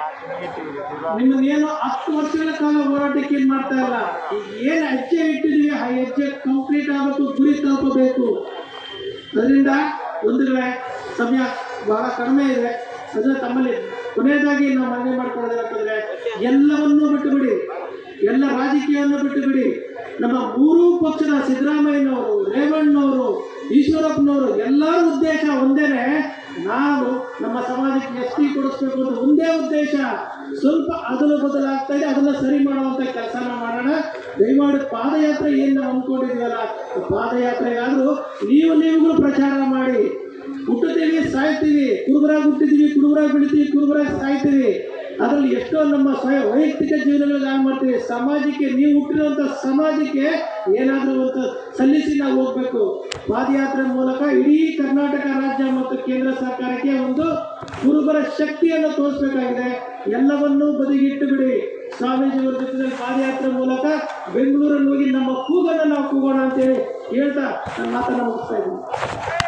A: ನಿಮ್ಮನ್ನೇನು ಹತ್ತು ವರ್ಷಗಳ ಕಾಲ ಹೋರಾಟಕ್ಕೆ ಏನ್ ಮಾಡ್ತಾ ಇಲ್ಲ ಈಗ ಏನ್ ಹೆಜ್ಜೆ ಇಟ್ಟಿದೀವಿ ಆ ಹೆಜ್ಜೆ ಕಂಪ್ಲೀಟ್ ಆಗಬೇಕು ಗುರಿ ತಲುಪಬೇಕು ಅದರಿಂದ ಒಂದುಗಳೇ ಸಮಯ ಬಹಳ ಕಡಿಮೆ ಇದೆ ಅದನ್ನ ತಮ್ಮಲ್ಲಿ ಕೊನೆಯದಾಗಿ ನಾವು ಮನವಿ ಮಾಡ್ಕೊಳ್ಳೋದೇನಂತಂದ್ರೆ ಎಲ್ಲವನ್ನೂ ಬಿಟ್ಟು ಬಿಡಿ ಎಲ್ಲ ರಾಜಕೀಯವನ್ನು ಬಿಟ್ಟು ಬಿಡಿ ನಮ್ಮ ಮೂರೂ ಪಕ್ಷದ ಸಿದ್ದರಾಮಯ್ಯನವರು ರೇವಣ್ಣನವರು ಈಶ್ವರಪ್ಪನವರು ಎಲ್ಲರ ಉದ್ದೇಶ ಒಂದೇನೆ ನಾವು ನಮ್ಮ ಸಮಾಜಕ್ಕೆ ಎಸ್ ಟಿ ಕೊಡಿಸ್ಬೇಕು ಅಂತ ಒಂದೇ ಉದ್ದೇಶ ಸ್ವಲ್ಪ ಅದಲು ಬದಲಾಗ್ತಾ ಇದೆ ಅದನ್ನ ಸರಿ ಮಾಡುವಂತ ಕೆಲಸನ ಮಾಡೋಣ ದಯಮಾಡಿ ಪಾದಯಾತ್ರೆ ಏನು ನಾವು ಅಂದ್ಕೊಂಡಿದೀವಲ್ಲ ಪಾದಯಾತ್ರೆಗಾದ್ರೂ ನೀವು ನೀವುಗಳು ಪ್ರಚಾರ ಮಾಡಿ ಹುಟ್ಟುತ್ತೀವಿ ಸಾಯ್ತೀವಿ ಕುರುಬರಾಗಿ ಹುಟ್ಟಿದೀವಿ ಕುರುಬರಾಗಿ ಬೆಳಿತೀವಿ ಕುರುಬರಾಗಿ ಸಾಯ್ತೀವಿ ಅದರಲ್ಲಿ ಎಷ್ಟೋ ನಮ್ಮ ಸ್ವಯ ವೈಯಕ್ತಿಕ ಜೀವನಗಳಿಗೆ ಹಾಳು ಮಾಡ್ತೀವಿ ಸಮಾಜಕ್ಕೆ ನೀವು ಹುಟ್ಟಿರುವಂಥ ಸಮಾಜಕ್ಕೆ ಏನಾದರೂ ಒಂದು ಸಲ್ಲಿಸಿ ನಾವು ಹೋಗ್ಬೇಕು ಪಾದಯಾತ್ರೆ ಮೂಲಕ ಇಡೀ ಕರ್ನಾಟಕ ರಾಜ್ಯ ಮತ್ತು ಕೇಂದ್ರ ಸರ್ಕಾರಕ್ಕೆ ಒಂದು ಕುರುಬರ ಶಕ್ತಿಯನ್ನು ತೋರಿಸಬೇಕಾಗಿದೆ ಎಲ್ಲವನ್ನೂ ಬದಿಗಿಟ್ಟು ಬಿಡಿ ಸ್ವಾಮೀಜಿಯವರ ಜೊತೆ ಪಾದಯಾತ್ರೆ ಮೂಲಕ ಬೆಂಗಳೂರಲ್ಲಿ ಹೋಗಿ ನಮ್ಮ ಕೂಗನ್ನು ನಾವು ಕೂಗೋಣ ಅಂತೇಳಿ ಹೇಳ್ತಾ ನನ್ನ ಮಾತನ್ನು ಮುಗಿಸ್ತಾ ಇದ್ದೀನಿ